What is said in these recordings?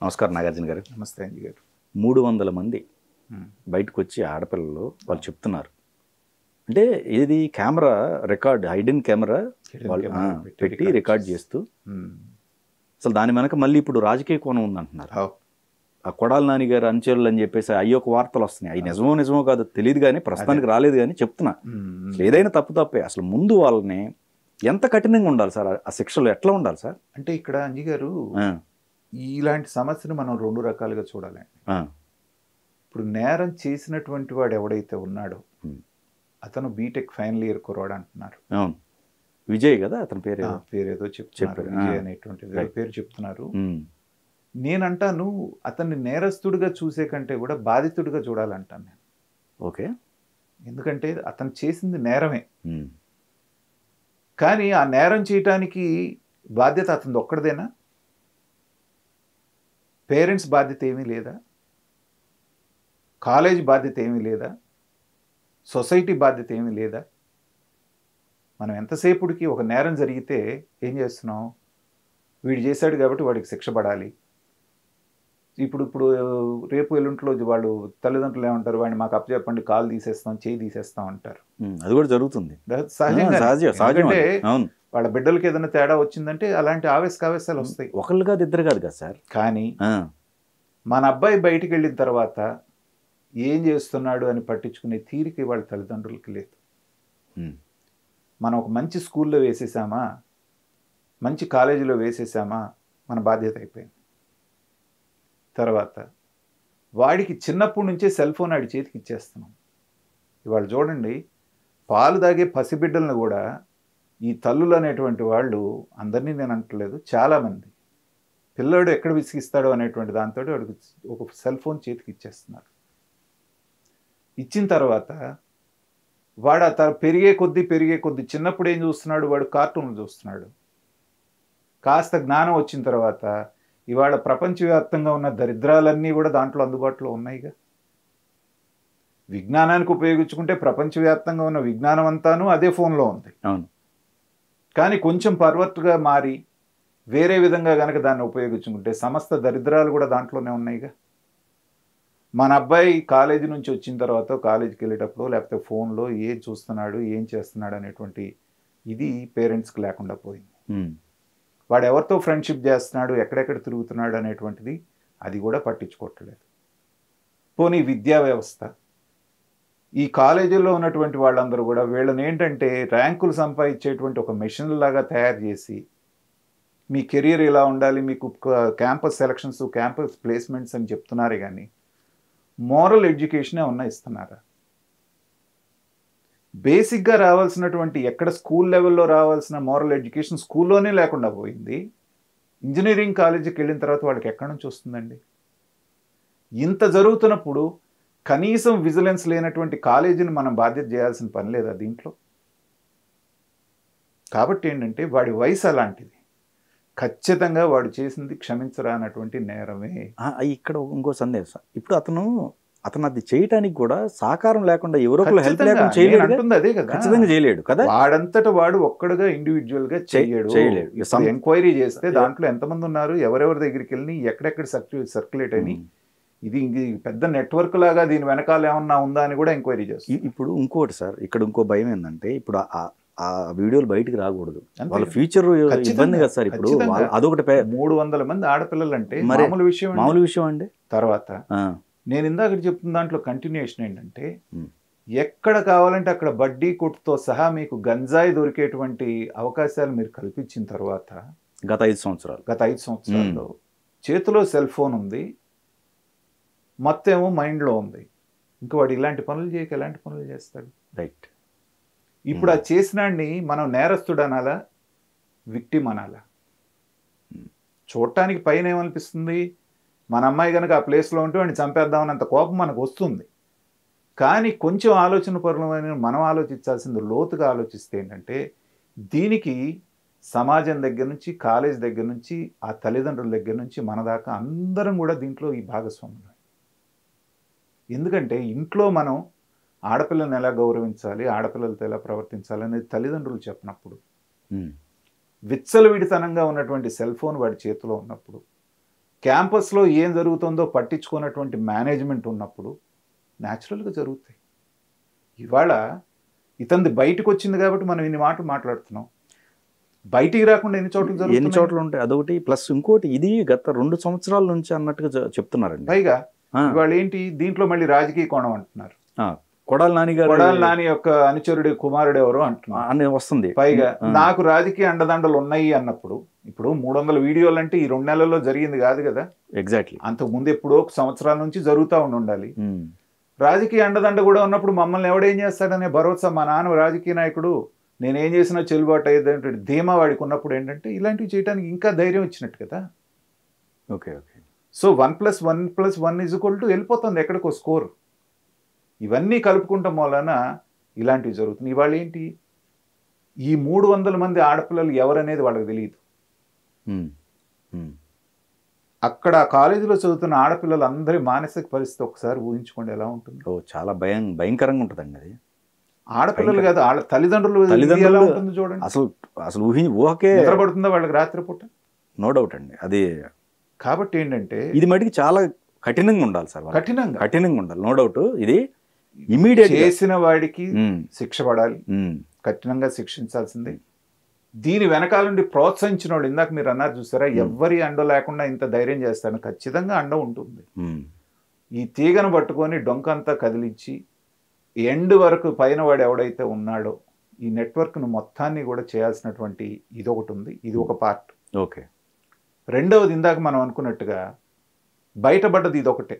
నమస్కారం నాగార్జున గారు నమస్తే అంజీ గారు మూడు వందల మంది ఉమ్, బయటకు వచ్చి ఆడపిల్లలు వాళ్ళు చెప్తున్నారు అంటే ఇది camera record hidden camera Hidden వాళ్ళు camera ఆ, పెట్టి పెట్టి record రికార్డ్ చేసి. చేస్తూ ఉమ్, అసలు దాని వెనక మళ్ళీ ఇప్పుడు రాజకీయ కోణం ఉందంటున్నారు అవ్, ఆ కొడాల నాని గారు అనుచరులు అని చెప్పేసి అయ్యి ఒక వార్తలు వస్తున్నాయి అవి నిజమో నిజమో కాదు తెలియదు కానీ ప్రస్తుతానికి రాలేదు కానీ చెప్తున్నా ఉమ్, అసలు ఏదైనా తప్పు తప్పే అసలు ముందు వాళ్ళని ఎంత కఠినంగా ఉండాలి సార్ ఆ- ఆ శిక్షలు ఎట్లా ఉండాలి సార్ అంటే ఇక్కడ అంజీ గారు ఆ, ఇలాంటి సమస్యను మనం రెండు రకాలుగా చూడాలండి ఆ, ఇప్పుడు నేరం చేసినటువంటి వాడు ఎవడైతే ఉన్నాడో ఉమ్, అతను బీటెక్ ఫైనల్ ఇయర్ కురవాడు అంటున్నారు అవును విజయ్ కదా అతని పేరు ఆ, ఏదో. పేరు ఏదో చెప్తున్నారు చెప్పారు. విజయ్ ఆ. అనేటువంటిది Right. పేరు చెప్తున్నారు ఉమ్, నేనంటాను అతన్ని నేరస్తుడిగా చూసే కంటే కూడా బాధితుడిగా చూడాలంటాను నేను ఓకే ఎందుకంటే అతను చేసింది నేరమే ఉమ్, కానీ ఆ నేరం చేయటానికి బాధ్యత అతనిది ఒక్కడిదేనా పేరెంట్స్ బాధ్యత ఏమీ లేదా కాలేజ్ బాధ్యత ఏమీ లేదా సొసైటీ బాధ్యత ఏమీ లేదా మనం ఎంతసేపుడికి ఒక నేరం జరిగితే ఏం చేస్తున్నాం వీడు చేశాడు కాబట్టి వాడికి శిక్ష పడాలి ఇప్పుడు ఇప్పుడు రేపు ఎల్లుంట్లో వాళ్ళు తల్లిదండ్రులు ఏమంటారు వాడిని మాకు అప్పచెప్పండి కాలు తీసేస్తాం చేయి తీసేస్తాం అంటారు ఉమ్, అది కూడా జరుగుతుంది సహజంగా సహజ సహజం ఎందుకంటే అది. అవును వాళ్ళ బిడ్డలకి ఏదైనా తేడా వచ్చిందంటే అలాంటి ఆవేశకావేశాలు వస్తాయి ఒకళ్ళు కాదు ఇద్దరు కాదు కదా సార్ కానీ ఆ, మన అబ్బాయి బయటికి వెళ్ళిన తర్వాత ఏం చేస్తున్నాడు అని పట్టించుకునే తీరిక వాళ్ళ తల్లిదండ్రులకి లేదు ఉమ్, మనం ఒక మంచి స్కూల్లో వేసేసామా మంచి కాలేజీలో వేసేసామా మన బాధ్యత అయిపోయింది తర్వాత వాడికి చిన్నప్పటి నుంచే సెల్ ఫోన్ ఆడి చేతికి ఇచ్చేస్తున్నాం ఇవాళ చూడండి పాలు తాగే పసిబిడ్డలను కూడా ఈ తల్లులు అనేటువంటి వాళ్ళు అందరినీ నేను అంటలేదు చాలామంది పిల్లాడు ఎక్కడ విసిగిస్తాడో అనేటువంటి దాంతో వాడికి ఒక సెల్ ఫోన్ చేతికి ఇచ్చేస్తున్నారు ఇచ్చిన తర్వాత వాడు ఆ త- పెరిగే కొద్దీ పెరిగే కొద్దీ చిన్నప్పుడు ఏం చూస్తున్నాడు వాడు కార్టూన్లు చూస్తున్నాడు కాస్త జ్ఞానం వచ్చిన తర్వాత ఇవాళ ప్రపంచవ్యాప్తంగా ఉన్న దరిద్రాలన్నీ కూడా దాంట్లో అందుబాటులో ఉన్నాయిగా విజ్ఞానానికి ఉపయోగించుకుంటే ప్రపంచవ్యాప్తంగా ఉన్న విజ్ఞానం అంతాను అదే ఫోన్లో ఉంది అవును కానీ కొంచెం పర్వత్తుగా మారి వేరే విధంగా కనుక దాన్ని ఉపయోగించుకుంటే సమస్త దరిద్రాలు కూడా దాంట్లోనే ఉన్నాయిగా మన అబ్బాయి కాలేజీ నుంచి వచ్చిన తర్వాత కాలేజీకి వెళ్ళేటప్పుడు లేకపోతే ఫోన్లో ఏం చూస్తున్నాడు ఏం చేస్తున్నాడు అనేటువంటి ఇది పేరెంట్స్కి లేకుండా పోయింది ఉమ్, వాడు ఎవరితో ఫ్రెండ్షిప్ చేస్తున్నాడు ఎక్కడెక్కడ తిరుగుతున్నాడు అనేటువంటిది అది కూడా పట్టించుకోవట్లేదు పోనీ విద్యా వ్యవస్థ ఈ కాలేజీల్లో ఉన్నటువంటి వాళ్ళందరూ కూడా వీళ్ళని ఏంటంటే ర్యాంకులు సంపాదించేటువంటి ఒక మెషిన్ లాగా తయారు చేసి మీ కెరీర్ ఇలా ఉండాలి మీకు క్యాంపస్ సెలక్షన్స్ క్యాంపస్ ప్లేస్మెంట్స్ అని చెప్తున్నారే కానీ మోరల్ ఎడ్యుకేషన్ ఏమన్నా ఇస్తున్నారా బేసిక్గా రావాల్సినటువంటి ఎక్కడ స్కూల్ లెవెల్లో రావాల్సిన మోరల్ ఎడ్యుకేషన్ స్కూల్లోనే లేకుండా పోయింది ఇంజనీరింగ్ కాలేజీకి వెళ్ళిన తర్వాత వాళ్ళకి ఎక్కడి నుంచి వస్తుందండి ఇంత జరుగుతున్నప్పుడు కనీసం విజిలెన్స్ లేనటువంటి కాలేజీని మనం బాధ్యత చేయాల్సిన పని లేదా దీంట్లో కాబట్టి ఏంటంటే వాడి వయసు అలాంటిది ఖచ్చితంగా వాడు చేసింది క్షమించరానటువంటి నేరమే ఆ, ఇక్కడ ఇంకో సందేహం సార్ ఇప్పుడు అతను అతను అది చేయటానికి కూడా సహకారం లేకుండా ఎవరో ఒకరు హెల్ప్ ఖచ్చితంగా, లేకుండా నేను చేయలేడు అంటుంది అదే కదా ఖచ్చితంగా చేయలేడు కదా వాడంతట వాడు ఒక్కడుగా ఇండివిజువల్ గా చేయడు చేయలేడు. Some- ఎంక్వైరీ చేస్తే దాంట్లో ఎంతమంది ఉన్నారు ఎవరెవరి దగ్గరికి వెళ్ళి ఎక్కడెక్కడ సర్క్యులేట్ అని ఉమ్. ఇది ఇది పెద్ద నెట్వర్క్ లాగా దీని వెనకాల ఏమన్నా ఉందా అని కూడా ఎంక్వైరీ చేస్తుంది ఇ- ఇప్పుడు ఇంకోటి సార్ ఇక్కడ ఇంకో భయం ఏంటంటే ఇప్పుడు ఆ- ఆ వీడియోలు బయటికి రాకూడదు అంతే వాళ్ళ కదా. ఫ్యూచర్ ఖచ్చితంగా, ఇబ్బంది కదా సార్ ఇప్పుడు ఖచ్చితంగా. వాళ్ళ- అదొకటి పే- మూడు వందల మంది ఆడపిల్లలు అంటే మరి మామూలు విషయం అండి. మామూలు విషయం అండి తర్వాత ఆ, నేను ఇందాక చెప్తున్న దాంట్లో కంటిన్యూషన్ ఏంటంటే ఉమ్. ఎక్కడ కావాలంటే అక్కడ బడ్డీ కొట్టుతో సహా మీకు గంజాయి దొరికేటువంటి అవకాశాలు మీరు కల్పించిన తర్వాత గత ఐదు సంవత్సరాలు గత ఐదు సంవత్సరాల్లో చేతిలో సెల్ ఫోన్ ఉంది మొత్తం ఏమో మైండ్లో ఉంది ఇంకా వాడు ఇలాంటి పనులు చేయక ఎలాంటి పనులు చేస్తాడు రైట్ ఇప్పుడు ఆ చేసినాడిని మనం నేరస్తుడు అనాలా విక్టిమ్ అనాలా చూడటానికి పైన ఏమనిపిస్తుంది మన అమ్మాయి కనుక ఆ ప్లేస్లో ఉంటే వాడిని చంపేద్దామన్నంత కోపం మనకు వస్తుంది కానీ కొంచెం ఆలోచన పరులమైన మనం ఆలోచించాల్సింది లోతుగా ఆలోచిస్తే ఏంటంటే దీనికి సమాజం దగ్గర నుంచి కాలేజ్ దగ్గర నుంచి ఆ తల్లిదండ్రుల దగ్గర నుంచి మన దాకా అందరం కూడా దీంట్లో ఈ భాగస్వాములు ఎందుకంటే ఇంట్లో మనం ఆడపిల్లని ఎలా గౌరవించాలి ఆడపిల్లలతో ఎలా ప్రవర్తించాలి అనేది తల్లిదండ్రులు చెప్పినప్పుడు ఉమ్, విచ్చలవిడితనంగా ఉన్నటువంటి సెల్ ఫోన్ వాడి చేతిలో ఉన్నప్పుడు క్యాంపస్లో ఏం జరుగుతుందో పట్టించుకున్నటువంటి మేనేజ్మెంట్ ఉన్నప్పుడు న్యాచురల్గా జరుగుతాయి ఇవాళ ఇతంది బయటకు వచ్చింది కాబట్టి మనం ఇన్ని మాటలు మాట్లాడుతున్నాం బయటికి రాకుండా ఎన్ని చోట్ల ఎన్ని జరుగుతున్నాయి చోట్ల ఉంటాయి అదొకటి ప్లస్ ఇంకోటి ఇది గత రెండు సంవత్సరాల నుంచి అన్నట్టుగా చె- చెప్తున్నారండి పైగా ఆ, ఇవాళ ఏంటి దీంట్లో మళ్ళీ రాజకీయ కోణం అంటున్నారు ఆ, కొడాలి నాని గారు కొడాలి నాని యొక్క అనుచరుడి కుమారుడు ఎవరు అంటున్నారు అని వస్తుంది పైగా ఆ, నాకు రాజకీయ అండదండలు ఉన్నాయి అన్నప్పుడు ఇప్పుడు మూడు వందల వీడియోలు అంటే ఈ రెండు నెలల్లో జరిగింది కాదు కదా ఎగ్జాక్ట్లీ అంతకు ముందు ఎప్పుడో ఒక సంవత్సరాల నుంచి జరుగుతూ ఉండి ఉండాలి ఉమ్, రాజకీయ అండదండ కూడా ఉన్నప్పుడు మమ్మల్ని ఎవడేం చేస్తాడనే భరోసా మా నాన్న రాజకీయ నాయకుడు నేనేం చేసినా చెల్లుబాటు అయ్యేది ధీమా వాడికి ఉన్నప్పుడు ఏంటంటే ఇలాంటివి చేయడానికి ఇంకా ధైర్యం ఇచ్చినట్టు కదా okay okay so one plus one plus one is equal to వెళ్ళిపోతుంది ఎక్కడికో స్కోర్ ఇవన్నీ కలుపుకుంటాం వలన ఇలాంటివి జరుగుతుంది ఇవాళ ఏంటి ఈ మూడు వందల మంది ఆడపిల్లలు ఎవరనేది వాళ్ళకి తెలియదు ఉమ్, ఉమ్, అక్కడ ఆ కాలేజీలో చదువుతున్న ఆడపిల్లలు అందరి మానసిక పరిస్థితి ఒకసారి ఊహించుకోండి ఎలా ఉంటుంది ఓ చాలా భయం భయంకరంగా ఉంటుందండి అది ఆడపిల్లలు కాదు వాళ్ళ తల్లిదండ్రులు ఇది తల్లిదండ్రులు- ఎలా ఉంటుంది చూడండి అసలు అసలు ఊహి ఊహకే నిద్రపడుతుందా వాళ్ళకి రాత్రిపూట నో డౌట్ అండి అది కాబట్టి ఏంటంటే ఇది మటుకి చాలా కఠినంగా ఉండాలి సార్ వాళ్ళకి. కఠినంగా కఠినంగా ఉండాలి నో డౌట్ ఇది ఇమీడియట్ చేసిన వాడికి శిక్ష పడాలి కఠినంగా శిక్షించాల్సిందే దీని వెనకాల నుండి ప్రోత్సహించిన వాళ్ళు ఇందాక మీరు అన్నారు చూసారా Hmm. ఎవ్వరి అండ లేకుండా ఇంత ధైర్యం చేస్తాను ఖచ్చితంగా అండ ఉంటుంది ఈ తీగను పట్టుకొని డొంకంతా కదిలించి ఎండ్ వరకు పైన వాడు ఎవడైతే ఉన్నాడో ఈ నెట్వర్క్ను మొత్తాన్ని కూడా చేయాల్సినటువంటి ఇది ఒకటి ఉంది ఇది ఒక పార్ట్ ఓకే రెండవది ఇందాక మనం అనుకున్నట్టుగా బయటపడ్డది ఇది ఒకటే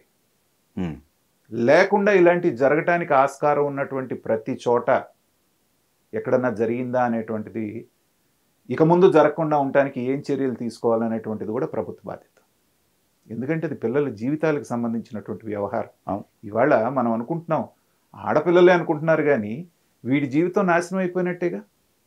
లేకుండా ఇలాంటి జరగటానికి ఆస్కారం ఉన్నటువంటి ప్రతి చోట ఎక్కడన్నా జరిగిందా అనేటువంటిది ఇక ముందు జరగకుండా ఉండటానికి ఏం చర్యలు తీసుకోవాలనేటువంటిది కూడా ప్రభుత్వ బాధ్యత ఎందుకంటే అది పిల్లల జీవితాలకు సంబంధించినటువంటి వ్యవహారం అవును. ఇవాళ మనం అనుకుంటున్నాం ఆడపిల్లలే అనుకుంటున్నారు కానీ వీడి జీవితం నాశనం అయిపోయినట్టేగా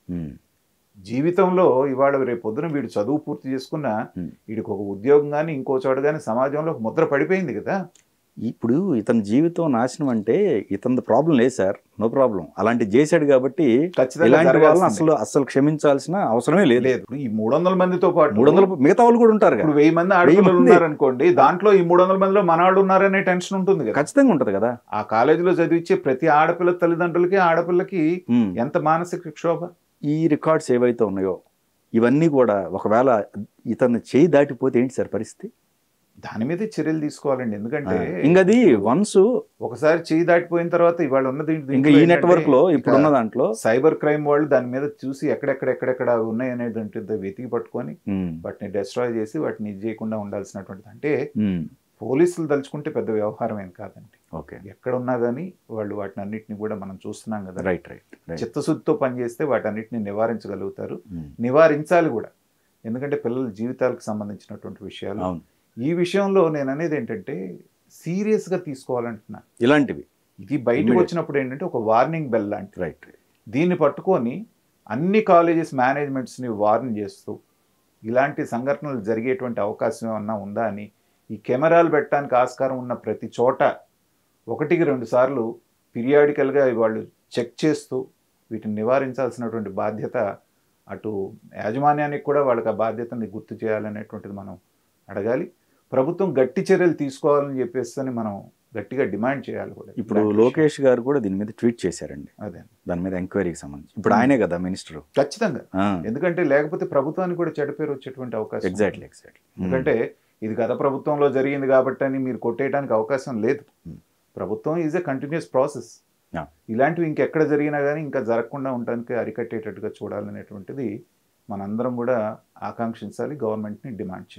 జీవితంలో ఇవాళ రేపు పొద్దున వీడు చదువు పూర్తి చేసుకున్న Hmm. వీడికి ఒక ఉద్యోగం కానీ ఇంకో చోట కానీ సమాజంలో ఒక ముద్ర పడిపోయింది కదా ఇప్పుడు ఇతని జీవితం నాశనం అంటే ఇతని ప్రాబ్లం లేదు సార్ నో ప్రాబ్లం అలాంటి చేశాడు కాబట్టి ఖచ్చితంగా ఇలాంటి వాళ్ళని జరగాల్సిందే. అసలు అసలు క్షమించాల్సిన అవసరమే లేదు లేదు ఇప్పుడు ఈ మూడు వందల మందితో పాటు మూడు వందల మిగతా వాళ్ళు కూడా ఉంటారు ఇప్పుడు వెయ్యి మంది ఆడపిల్లలు మంది. ఉన్నారనుకోండి దాంట్లో ఈ మూడు వందల మందిలో మనవాళ్ళు ఉన్నారనే టెన్షన్ ఉంటుంది కదా ఖచ్చితంగా ఉంటది కదా ఆ కాలేజీలో చదివించే ప్రతి ఆడపిల్ల తల్లిదండ్రులకి ఆడపిల్లకి ఉమ్. ఎంత మానసిక క్షోభ ఈ రికార్డ్స్ ఏవైతే ఉన్నాయో ఇవన్నీ కూడా ఒకవేళ ఇతను చేయి దాటిపోతే ఏంటి సార్ పరిస్థితి దాని మీద చర్యలు తీసుకోవాలండి ఎందుకంటే ఇంకది వన్స్ ఒకసారి చేయి దాటిపోయిన తర్వాత ఇవాళ ఉన్నది ఇంకా ఈ నెట్వర్క్ లో ఇప్పుడున్న దాంట్లో సైబర్ క్రైమ్ వాళ్ళు దాని మీద చూసి ఎక్కడెక్కడ ఎక్కడెక్కడ ఉన్నాయి అనేది వెతికి పట్టుకొని ఉమ్, వాటిని డిస్ట్రాయ్ చేసి వాటిని ఇది చేయకుండా ఉండాల్సినటువంటిది అంటే ఉమ్, పోలీసులు తలుచుకుంటే పెద్ద వ్యవహారం ఏం కాదండి ఓకే ఎక్కడ ఉన్నా కానీ వాళ్ళు వాటిని అన్నిటిని కూడా మనం చూస్తున్నాం కదా రైట్ రైట్ రైట్ చిత్తశుద్ధితో పనిచేస్తే వాటన్నిటిని నివారించగలుగుతారు ఉమ్, నివారించాలి కూడా ఎందుకంటే పిల్లల జీవితాలకు సంబంధించినటువంటి విషయాలు అవును ఈ విషయంలో నేను అనేది ఏంటంటే సీరియస్గా తీసుకోవాలంటున్నా ఇలాంటివి ఇది బయటకు Immediate. వచ్చినప్పుడు ఏంటంటే ఒక వార్నింగ్ బెల్ లాంటి రైట్ దీన్ని పట్టుకొని అన్ని కాలేజెస్ మేనేజ్మెంట్స్ని వార్న్ చేస్తూ ఇలాంటి సంఘటనలు జరిగేటువంటి అవకాశం ఏమన్నా ఉందా అని ఈ కెమెరాలు పెట్టడానికి ఆస్కారం ఉన్న ప్రతి చోట ఒకటికి రెండు సార్లు పీరియాడికల్గా వాళ్ళు చెక్ చేస్తూ వీటిని నివారించాల్సినటువంటి బాధ్యత అటు యాజమాన్యానికి కూడా వాళ్ళకి ఆ బాధ్యతని గుర్తు చేయాలనేటువంటిది మనం అడగాలి ప్రభుత్వం గట్టి చర్యలు తీసుకోవాలని చెప్పేసి మనం గట్టిగా డిమాండ్ చేయాలి కూడా ఇప్పుడు ఇలాంటి లోకేష్ గారు కూడా దీని మీద ట్వీట్ చేశారండి విషయం. అదే దాని మీద ఎంక్వైరీకి సంబంధించి ఇప్పుడు ఆయనే కదా మినిస్టర్ ఖచ్చితంగా ఎందుకంటే లేకపోతే ప్రభుత్వానికి కూడా చెడ్డ పేరు వచ్చేటువంటి అవకాశం ఉంది. ఎగ్జాక్ట్లీ ఎగ్జాక్ట్లీ ఎందుకంటే ఇది గత ప్రభుత్వంలో జరిగింది కాబట్టి అని మీరు కొట్టేయడానికి అవకాశం లేదు Hmm. ప్రభుత్వం is a continuous process Yeah. ఇలాంటివి ఇంకెక్కడ జరిగినా కానీ ఇంకా జరగకుండా ఉండడానికి అరికట్టేటట్టుగా చూడాలనేటువంటిది మనందరం కూడా ఆకాంక్షించాలి గవర్నమెంట్ని డిమాండ్ చేయాలి